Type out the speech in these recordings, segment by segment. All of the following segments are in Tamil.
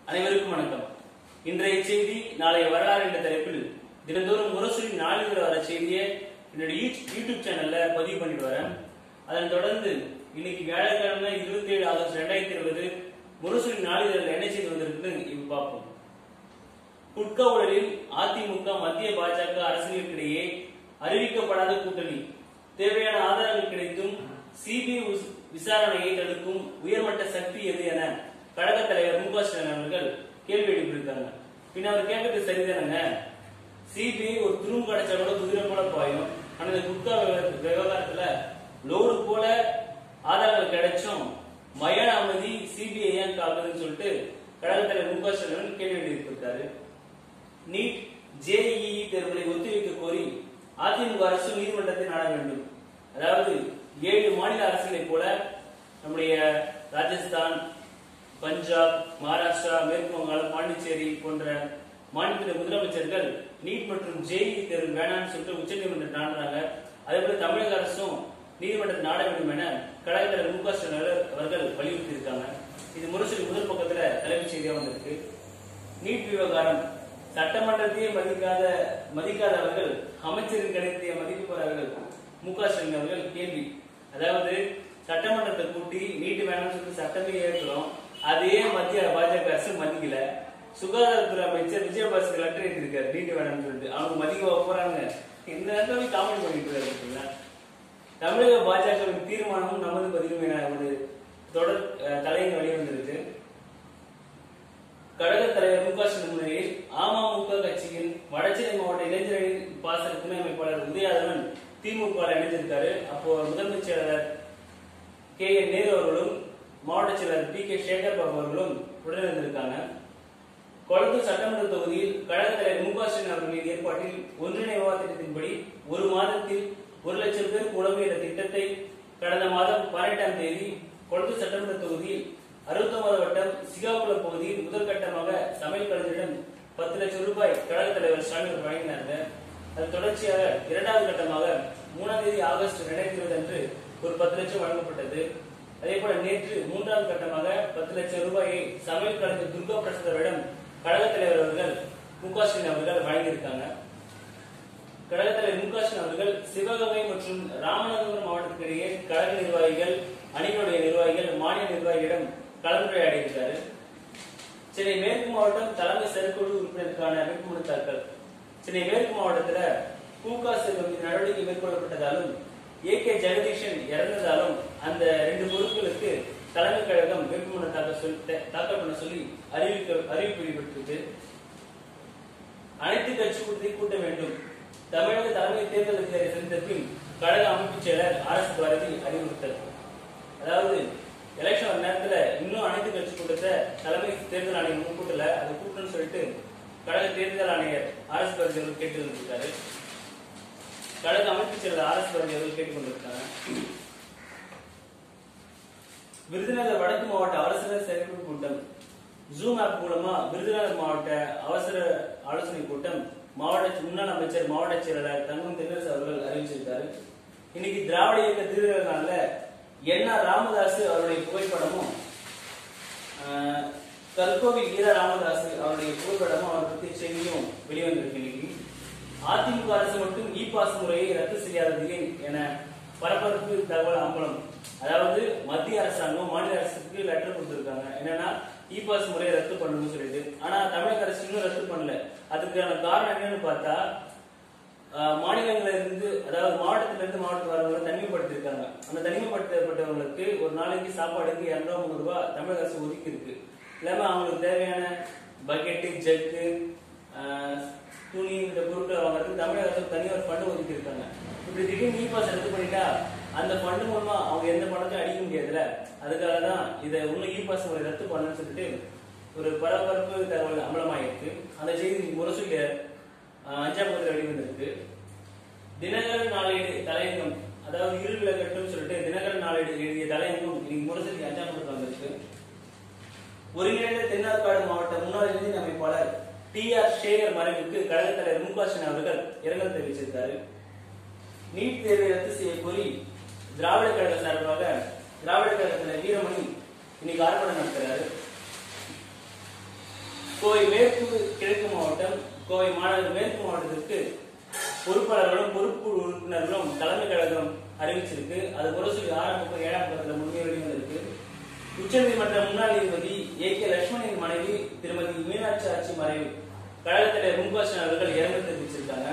அனைவருக்கும் வணக்கம் இன்றைய செய்தி நாளைய வரலாறு என்ற தலைப்பில் தினந்தோறும் முரசொலி நாளிதழ் வர செய்தியை என்னுடைய யூ- யூடியூப் சேனல்ல பதிவு பண்ணிட்டு வரேன் அதன் தொடர்ந்து இன்னைக்கு வியாழக்கிழமை இருபத்தி ஏழு ஆகஸ்ட் ரெண்டாயிரத்தி இருபது முரசொலி நாளிதழில் என்ன செய்தி வந்திருக்குன்னு இப்ப பார்ப்போம் குட்கா ஊழலில் அதிமுக மத்திய பாஜக அரசியலுக்கிடையே அறிவிக்கப்படாத கூட்டணி தேவையான ஆதாரங்கள் கிடைத்தும் சிபிஐ விசாரணையை தடுக்கும் உயர்மட்ட சக்தி எது என கழக தலைவர் மு க ஸ்டாலின் அவர்கள் கேள்வி எழுப்பியிருக்காங்க பின்ன அவர் கேட்கறது சரிதானங்க சிபிஐ ஒரு துரும்பு கிடைச்சா கூட குதிரை போல பாயும் ஆனா இந்த குட்கா விவகார- விவகாரத்துல லோடு போல ஆதாரங்கள் கிடைச்சும் மயான அமைதி சிபிஐ ஏன் காக்குதுன்னு சொல்லிட்டு கழக தலைவர் மு க ஸ்டாலின் கேள்வி எழுப்பியிருக்காரு நீட் ஜேஇஇ தேர்வுகளை ஒத்திவைக்க கோரி அதிமுக அரசு நீதிமன்றத்தை நாட வேண்டும் அதாவது ஏழு மாநில அரசுகளைப் போல நம்முடைய ராஜஸ்தான் பஞ்சாப் மகாராஷ்டிரா மேற்கு வங்காளம் பாண்டிச்சேரி போன்ற மாநிலத்தின் முதலமைச்சர்கள் நீட் மற்றும் ஜேஇஇ தேர்வு வேணாம்னு சொல்லிட்டு உச்சநீதிமன்றம் நாடுறாங்க அதே போல தமிழக அரசும் நீதிமன்றத்தை நாட வேண்டும் என கழகத் தலைவர் மு க ஸ்டாலின் அவர்கள் வலியுறுத்தி இருக்காங்க இது முரசொலி முதல் பக்கத்துல தலைமைச் செய்தியா வந்திருக்கு நீட் விவகாரம் சட்டமன்றத்தையே மதிக்காத மதிக்காதவர்கள் அமைச்சரின் கணிதத்தை மதிக்க போறார்கள் மு க ஸ்டாலின் அவர்கள் கேள்வி அதாவது சட்டமன்றத்தை கூட்டி நீட் வேணும்னு சொல்லிட்டு சட்டமே ஏற்கிறோம் அதே மத்திய பாஜக அரசு மதிக்கல சுகாதாரத்துறை அமைச்சர் விஜயபாஸ்கர் லெட்டர் எழுதியிருக்காரு நீட் வேணும்னு சொல்லிட்டு அவங்க மதிக்க போறாங்க இந்த நேரத்துல போய் காமெடி பண்ணிட்டு இருக்காரு பார்த்தீங்களா? தமிழக பாஜகவின் தீர்மானமும் நமது பதிவும் என ஒரு தொடர் அஹ், தலையின் வெளிவந்திருக்கு கழக தலைவர் மு க ஸ்டாலின் முன்னிலையில் அமமுக கட்சியின் வடசென்னை மாவட்ட இளைஞரணி பாசன துணை அமைப்பாளர் உதயாதவன் திமுக ல இணைஞ்சிருக்காரு அப்போ முதன்மைச் செயலாளர் கே என் நேரு அவர்களும் மாவட்ட செயலாளர் பி கே சேகர் பாபு அவர்களும் உடனிருந்திருக்காங்க கொளத்தூர் சட்டமன்ற தொகுதியில் கழக தலைவர் மு க ஸ்டாலின் அவர்களின் ஏற்பாட்டில் ஒன்றிணை விவாத திட்டத்தின்படி ஒரு மாதத்தில் ஒரு லட்சம் பேர் உழவு என்ற திட்டத்தை கடந்த மாதம் பன்னெண்டாம் தேதி கொளத்தூர் சட்டமன்ற தொகுதியில் அறுபத்தொன்பது வட்டம் சிகாகுளம் பகுதியில் முதல் கட்டமாக சமையல் கலைஞரிடம் பத்து லட்சம் ரூபாய் கழக தலைவர் ஸ்டாலின் அவர்கள் வழங்கினாங்க அது தொடர்ச்சியாக இரண்டாவது கட்டமாக மூணாம் தேதி ஆகஸ்ட் இரண்டாயிரத்தி இருபது அன்று ஒரு பத்து லட்சம் வழங்கப்பட்டது அதே போல நேற்று மூன்றாவது கட்டமாக பத்து லட்சம் ரூபாயை சமையல் கலைஞர் துர்கா பிரசாத் அவரிடம் கழக தலைவர் அவர்கள் மு க ஸ்டாலின் அவர்கள் வழங்கியிருக்காங்க கழக தலைவர் மு க ஸ்டாலின் அவர்கள் சிவகங்கை மற்றும் ராமநாதபுரம் மாவட்டத்திற்கு இடையே கழக நிர்வாகிகள் அணிகளுடைய நிர்வாகிகள் மாநில நிர்வாகிகளிடம் கலந்துரையாடி இருக்காரு சென்னை மேற்கு மாவட்டம் தலைமை செயற்குழு உறுப்பினருக்கான வேட்புமனு தாக்கல் சென்னை மேற்கு மாவட்டத்துல கூகா செல்வம் மீது நடவடிக்கை மேற்கொள்ளப்பட்டதாலும் ஏ கே ஜெகதீஷன் இறந்ததாலும் அந்த ரெண்டு பொறுப்புகளுக்கு தலைமை கழகம் வேட்புமனு தாக்கல் சொல்லி தாக்கல் பண்ண சொல்லி அறிவிக்க அறிவிப்பு வெளியிட்டிருக்கு அனைத்து கட்சி கூட்டத்தை கூட்ட வேண்டும் தமிழக தலைமை தேர்தல் அதிகாரி சந்தித்த பின் கழக அமைப்புச் செயலர் ஆர் எஸ் பாரதி அறிவுறுத்தல் அதாவது எலெக்ஷன் வர நேரத்துல இன்னும் அனைத்து கட்சி கூட்டத்தை தலைமை தேர்தல் ஆணையம் இன்னும் கூட்டல அதை கூட்டணும்னு சொல்லிட்டு கழக தேர்தல் ஆணையர் ஆர் எஸ் பாரதி அவர்கள் கேட்டு வந்திருக்காரு கழக அமைப்புச் செயலர் ஆர் எஸ் பாரதி அவர்கள் கேட்டுக் கொண்டிருக்காங்க விருதுநகர் வடக்கு மாவட்ட அவசர செயற்குழு கூட்டம் ஜூம் ஆப் மூலமா விருதுநகர் மாவட்ட அவசர ஆலோசனை கூட்டம் மாவட்ட முன்னாள் அமைச்சர் மாவட்ட செயலாளர் தங்கம் தென்னரசு அவர்கள் அறிவிச்சிருக்காரு இன்னைக்கு திராவிட இயக்க திருவிழானால என் ஆர் ராமதாஸ் அவருடைய புகைப்படமும் ஆஹ், கல்கோவில் ஈரா ராமதாஸ் அவருடைய புகைப்படமும் அவர் பற்றிய செய்தியும் வெளிவந்திருக்கு இன்னைக்கு அதிமுக அரசு மட்டும் இ பாஸ் முறையை ரத்து செய்யாதது ஏன் என பரபரப்பு தகவல் அம்பலம் அதாவது மத்திய அரசாங்கம் மாநில அரசுக்கு லெட்டர் கொடுத்திருக்காங்க என்னன்னா இ பாஸ் முறையை ரத்து பண்ணணும்னு சொல்லிட்டு ஆனா தமிழக அரசு இன்னும் ரத்து பண்ணல அதுக்கான காரணம் என்னன்னு பார்த்தா ஆஹ், மாநிலங்கள்ல இருந்து அதாவது மாவட்டத்துல இருந்து மாவட்டத்துக்கு வரவங்களை தனிமைப்படுத்திருக்காங்க அந்த தனிமைப்படுத்தப்பட்டவங்களுக்கு ஒரு நாளைக்கு சாப்பாடுக்கு இரநூறு முந்நூறு ரூபாய் தமிழக அரசு ஒதுக்கி இருக்கு இல்லாம அவங்களுக்கு தேவையான பக்கெட்டு ஜக்கு துணி இந்த பொருட்களை வாங்குறதுக்கு தமிழக அரசு தனியாக ஒரு ஃபண்டு ஒதுக்கி இருக்காங்க இப்படி திடீர்னு இ பாஸ் ரத்து பண்ணிட்டா அந்த ஃபண்டு மூலமா அவங்க எந்த பணத்தையும் அடிக்க முடியாதுல்ல அதுக்காக தான் இதை இன்னும் இ பாஸ் முறை ரத்து பண்ணணும்னு சொல்லிட்டு ஒரு பரபரப்பு தகவல் அமலமாயிருக்கு அந்த செய்தி முரசொலிய ஆஹ் அஞ்சாம் பகுதியில் வெளிவந்திருக்கு தினகரன் நாளேடு தலையங்கம் அதாவது இரு விளக்கட்டும் சொல்லிட்டு தினகரன் நாளேடு எழுதிய தலையங்கம் இன்னைக்கு முரசொலி அஞ்சாம் பகுதியில் வந்திருக்கு ஒருங்கிணைந்த தென்னார்காடு மாவட்ட முன்னாள் இளைஞர் அமைப்பாளர் டி ஆர் சேகர் மறைவுக்கு கழக தலைவர் மு க ஸ்டாலின் அவர்கள் இரங்கல் தெரிவிச்சிருக்காரு நீட் தேர்வை ரத்து செய்ய கோரி திராவிட கழக சார்பாக திராவிட கழகத்தில் வீரமணி இன்னைக்கு ஆர்ப்பாட்டம் நடத்துறாரு கோவை மேற்கு கிழக்கு மாவட்டம் கோவை மாநகர் மேற்கு மாவட்டத்திற்கு பொறுப்பாளர்களும் பொறுப்பு உறுப்பினர்களும் தலைமை கழகம் அறிவிச்சிருக்கு அது முரசொலி ஆறாம் பக்கம் ஏழாம் பக்கத்துல முன்னுரிமை வந்திருக்கு உச்சநீதிமன்ற முன்னாள் நீதிபதி ஏ கே லட்சுமணியின் மனைவி திருமதி மீனாட்சி ஆட்சி மறைவு கழக தலைவர் முன்பாசன் அவர்கள் இரங்கல் தெரிவிச்சிருக்காங்க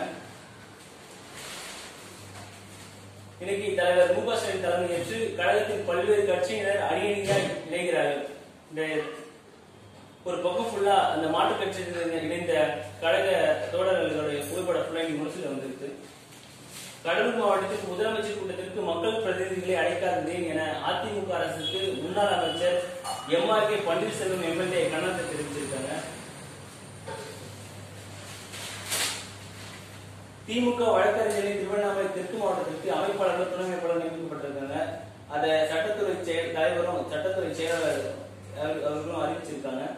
இன்னைக்கு தலைவர் மு க ஸ்டாலின் தலைமையேற்று கழகத்தின் பல்வேறு கட்சியினர் அணியணியாய் இணைகிறார்கள் இந்த ஒரு பக்கம் ஃபுல்லா அந்த மாற்றுக் கட்சியினர் இணைந்த கழக தோழர்களுடைய புகைப்பட ஃபுல்லா இங்க முரசில் வந்திருக்கு கடலூர் மாவட்டத்திற்கு முதலமைச்சர் கூட்டத்திற்கு மக்கள் பிரதிநிதிகளை அழைக்காதேன் என அதிமுக அரசுக்கு முன்னாள் அமைச்சர் M R K Panneerselvam MLA கண்டனத்தை தெரிவிச்சிருக்காங்க திமுக வழக்கறிஞரின் திருவண்ணாமலை தெற்கு மாவட்டத்திற்கு அமைப்பாளர்கள் துணை அமைப்பாளர் நியமிக்கப்பட்டிருக்காங்க அதை சட்டத்துறை செயல் தலைவரும் சட்டத்துறை செயலாளர் அவர்- அவர்களும் அறிவிச்சிருக்காங்க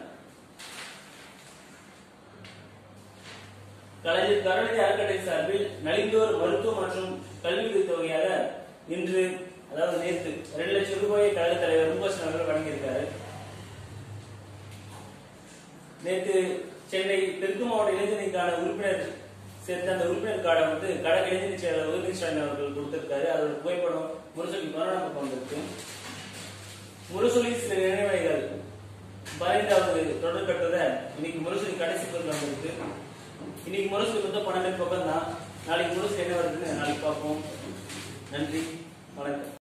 கலைஞர் கருணாநிதி அறக்கட்டளை சார்பில் நலிந்தோர் மருத்துவ மற்றும் கல்வி உதவித் தொகையாக இன்று அதாவது நேற்று ரெண்டு லட்சம் ரூபாயை கழக தலைவர் முகசன் அவர்கள் வழங்கியிருக்காரு நேற்று சென்னை தெற்கு மாவட்ட இளைஞர்களுக்கான உறுப்பினர் சேர்த்த அந்த உறுப்பினர் கார்டை வந்து கழக இளைஞர் செயலர் உதயநிதி ஸ்டாலின் அவர்கள் கொடுத்திருக்காரு அதோட புகைப்படம் முரசொலி பதினொன்றாம் பக்கம் வந்திருக்கு முரசொலி சில நினைவலைகள் பதினைந்தாவது தொடர் கட்டுரை இன்னைக்கு முரசொலி கடைசி பக்கம் வந்திருக்கு இன்னைக்கு முரசொலி வந்து பன்னெண்டு பக்கம் தான் நாளைக்கு முரசொலி என்ன வருதுன்னு நாளைக்கு பார்ப்போம் நன்றி வணக்கம்